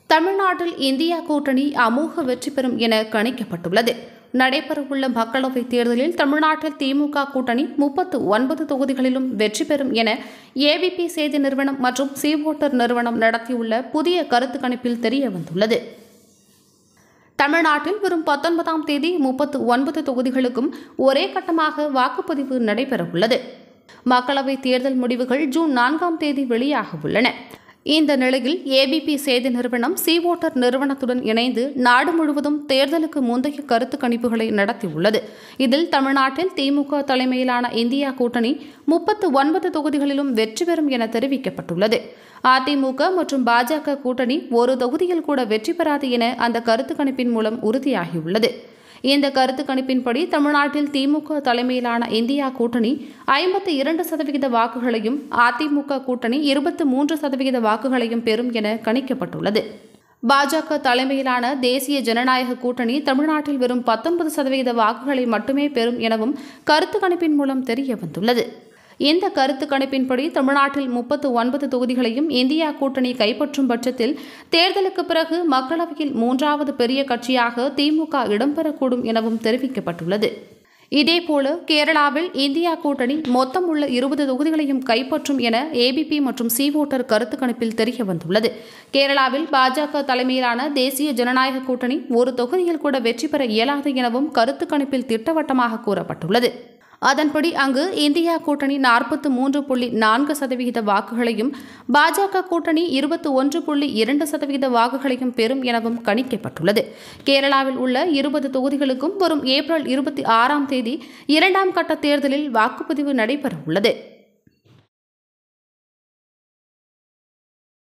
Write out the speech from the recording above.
தமிழ்நாட்டில் இந்தியா கூட்டணி அமோக வெற்றி பெறும் என கணிக்கப்பட்டுள்ளது நடைபெறவுள்ள மக்களவைத் தேர்தலில் தமிழ்நாட்டில் திமுக கூட்டணி முப்பத்து ஒன்பது தொகுதிகளிலும் வெற்றி பெறும் என ஏபிபி செய்தி நிறுவனம் மற்றும் சீவோட்டர் நிறுவனம் நடத்தியுள்ள புதிய கருத்து கணிப்பில் தெரிய வந்துள்ளது தமிழ்நாட்டில் வரும் பத்தொன்பதாம் தேதி முப்பத்து ஒன்பது தொகுதிகளுக்கும் ஒரே கட்டமாக வாக்குப்பதிவு நடைபெறவுள்ளது மக்களவைத் தேர்தல் முடிவுகள் ஜூன் நான்காம் தேதி வெளியாக உள்ளன இந்த நிலையில் ஏபிபி செய்தி நிறுவனம் சீவோட்டர் நிறுவனத்துடன் இணைந்து நாடு முழுவதும் தேர்தலுக்கு முந்தைய கருத்து கணிப்புகளை நடத்தியுள்ளது இதில் தமிழ்நாட்டில் திமுக தலைமையிலான இந்தியா கூட்டணி முப்பத்து ஒன்பது தொகுதிகளிலும் வெற்றி பெறும் என தெரிவிக்கப்பட்டுள்ளது அதிமுக மற்றும் பாஜக கூட்டணி ஒரு தொகுதியில் கூட வெற்றி பெறாது என அந்த கருத்து கணிப்பின் மூலம் உறுதியாகியுள்ளது இந்த கருத்து கணிப்பின்படி தமிழ்நாட்டில் திமுக தலைமையிலான இந்தியா கூட்டணி ஐம்பத்தி இரண்டு சதவிகித வாக்குகளையும் அதிமுக கூட்டணி இருபத்தி மூன்று சதவிகித வாக்குகளையும் பெறும் என கணிக்கப்பட்டுள்ளது பாஜக தலைமையிலான தேசிய ஜனநாயக கூட்டணி தமிழ்நாட்டில் வெறும் பத்தொன்பது சதவிகித வாக்குகளை மட்டுமே பெறும் எனவும் கருத்து கணிப்பின் மூலம் தெரிய வந்துள்ளது இந்த கருத்து கணிப்பின்படி தமிழ்நாட்டில் முப்பத்து ஒன்பது தொகுதிகளையும் இந்தியா கூட்டணி கைப்பற்றும் பட்சத்தில் தேர்தலுக்கு பிறகு மக்களவையில் மூன்றாவது பெரிய கட்சியாக திமுக இடம்பெறக்கூடும் எனவும் தெரிவிக்கப்பட்டுள்ளது இதேபோல கேரளாவில் இந்தியா கூட்டணி மொத்தம் உள்ள இருபது தொகுதிகளையும் கைப்பற்றும் என ஏபிபி மற்றும் சிவோட்டர் கருத்து கணிப்பில் தெரிய வந்துள்ளது கேரளாவில் பாஜக தலைமையிலான தேசிய ஜனநாயக கூட்டணி ஒரு தொகுதியில் கூட வெற்றி பெற இயலாது எனவும் கருத்து கணிப்பில் திட்டவட்டமாக கூறப்பட்டுள்ளது அதன்படி அங்கு இந்தியா கூட்டணி நாற்பத்து மூன்று புள்ளி நான்கு சதவிகித வாக்குகளையும் பாஜக கூட்டணி இருபத்தி ஒன்று புள்ளி இரண்டு சதவிகித வாக்குகளையும் பெறும் எனவும் கணிக்கப்பட்டுள்ளது கேரளாவில் உள்ள இருபது தொகுதிகளுக்கும் வரும் ஏப்ரல் இருபத்தி ஆறாம் தேதி இரண்டாம் கட்ட தேர்தலில் வாக்குப்பதிவு நடைபெற உள்ளது